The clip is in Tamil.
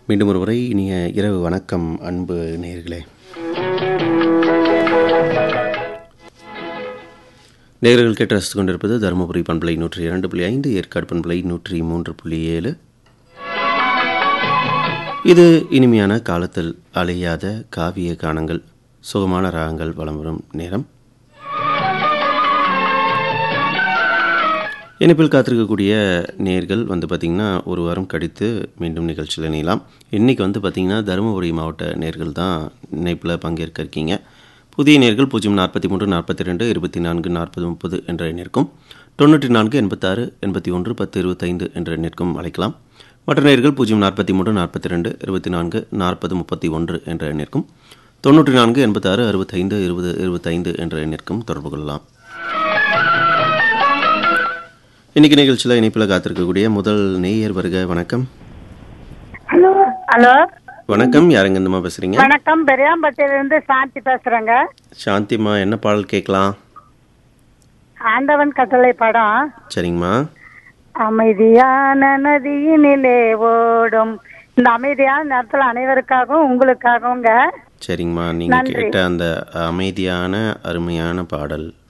மீண்டும் ஒரு முறை இனிய இரவு வணக்கம் அன்பு நேயர்களே நேயர்கள் கேட்டு ரசித்துக் கொண்டிருப்பது தருமபுரி பண்பலை நூற்றி இரண்டு புள்ளி ஐந்து ஏற்காடு பண்பலை நூற்றி மூன்று புள்ளி ஏழு இது இனிமையான காலத்தில் அலையாத காவிய கானங்கள் சுகமான ராகங்கள் வலம் வரும் நேரம் இணைப்பில் காத்திருக்கக்கூடிய நேர்கள் வந்து பார்த்திங்கன்னா ஒரு வாரம் கழித்து மீண்டும் நிகழ்ச்சியில் இணையலாம் இன்றைக்கி வந்து பார்த்திங்கன்னா தருமபுரி மாவட்ட நேர்கள் தான் இணைப்பில் பங்கேற்க இருக்கீங்க புதிய நேர்கள் பூஜ்ஜியம் நாற்பத்தி மூன்று நாற்பத்தி ரெண்டு இருபத்தி நான்கு நாற்பது முப்பது என்ற எண்ணிற்கும் தொண்ணூற்றி நான்கு எண்பத்தாறு எண்பத்தி ஒன்று பத்து இருபத்தைந்து என்ற எண்ணிற்கும் அழைக்கலாம் மற்ற நேர்கள் பூஜ்ஜியம் நாற்பத்தி மூன்று நாற்பத்தி ரெண்டு இருபத்தி நான்கு நாற்பது முப்பத்தி ஒன்று என்ற எண்ணிற்கும் தொண்ணூற்றி நான்கு எண்பத்தாறு அறுபத்தைந்து இருபது இருபத்தைந்து என்ற எண்ணிற்கும் தொடர்பு கொள்ளலாம் இன்னைக்கு நிகழ்ச்சியில் இணைப்பில் காத்திருக்கக்கூடிய முதல் நேயர் வருக வணக்கம் ஹலோ ஹலோ வணக்கம் யாருங்க இந்தமா பேசுறீங்க வணக்கம் பெரியாம்பட்டியிலிருந்து சாந்தி பேசுறேங்க சாந்திமா என்ன பாடல் கேட்கலாம் ஆண்டவன் கட்டளை படம் சரிங்கம்மா அமைதியான நதியினிலே ஓடும் இந்த அமைதியான நேரத்தில் அனைவருக்காகவும் உங்களுக்காகவுங்க சரிங்கம்மா நீங்க நன்றி. கேட்ட அந்த அமைதியான அருமையான பாடல்